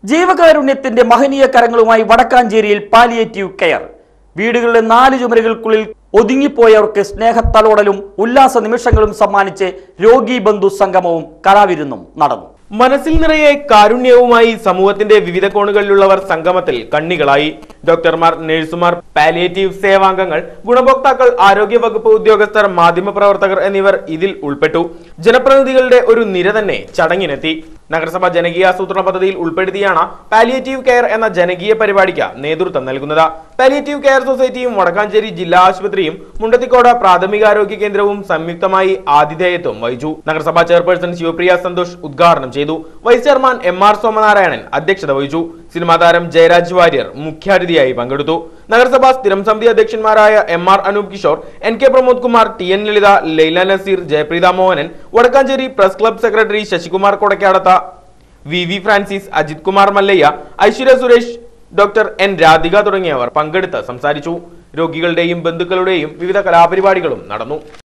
ജീവകാരുണ്യത്തിന്റെ മഹനീയ കരങ്ങളുമായി വടക്കാഞ്ചേരിയിൽ palliative care വീടുകളിലെ നാല് ചുമരുകൾക്കുള്ളിൽ ഒതുങ്ങിപ്പോയവർക്ക് സ്നേഹത്തലോടലും ഉല്ലാസ നിമിഷങ്ങളും സമ്മാനിച്ച് രോഗി ബന്ധു സംഗമവും കലാവിരുന്നും നടന്നു മനസ്സിൽ നിറയെ കാരുണ്യവുമായി സമൂഹത്തിന്റെ വിവിധ കോണുകളിലുള്ളവർ സംഗമത്തിൽ കണ്ണികളായി ഡോക്ടർമാർ നഴ്സുമാർ പാലിയേറ്റീവ് സേവാംഗങ്ങൾ ഗുണഭോക്താക്കൾ ആരോഗ്യ വകുപ്പ് ഉദ്യോഗസ്ഥർ മാധ്യമപ്രവർത്തകർ എന്നിവർ ഇതിൽ ഉൾപ്പെട്ടു ജനപ്രതിനിധികളുടെ ഒരു നിര തന്നെ ചടങ്ങിനെത്തി നഗരസഭ ജനകീയാസൂത്രണ പദ്ധതിയിൽ ഉൾപ്പെടുത്തിയാണ് പാലിയേറ്റീവ് കെയർ എന്ന ജനകീയ പരിപാടിക്ക് നേതൃത്വം നൽകുന്നത് പാലിയേറ്റീവ് കെയർ സൊസൈറ്റിയും വടക്കാഞ്ചേരി ജില്ലാ ആശുപത്രിയും മുണ്ടത്തിക്കോട് പ്രാഥമികാരോഗ്യ കേന്ദ്രവും സംയുക്തമായി ആതിഥേയത്വം വഹിച്ചു നഗരസഭാ ചെയർപേഴ്സൺ ശിവപ്രിയ സന്തോഷ് ഉദ്ഘാടനം ചെയ്തു vice chairman M R Somanarayanan അധ്യക്ഷത വഹിച്ചു സിനിമാ താരം ജയരാജ് വാര്യർ മുഖ്യാതിഥിയായി പങ്കെടുത്തു നഗരസഭാ സ്ഥിരം സമിതി അധ്യക്ഷന്മാരായ M R Anoop Kishore N K Pramod Kumar T N Lalitha Laila Nazeer Jayapreetha Mohanan Vadakkanchery press club secretary Sasikumar Kodakkadath V V Francis Ajith Kumar Mallaiah Aishwarya Suresh doctor N Radhika തുടങ്ങിയവർ പങ്കെടുത്ത് സംസാരിച്ചു രോഗികളുടെയും ബന്ധുക്കളുടെയും വിവിധ കലാപരിപാടികളും നടന്നു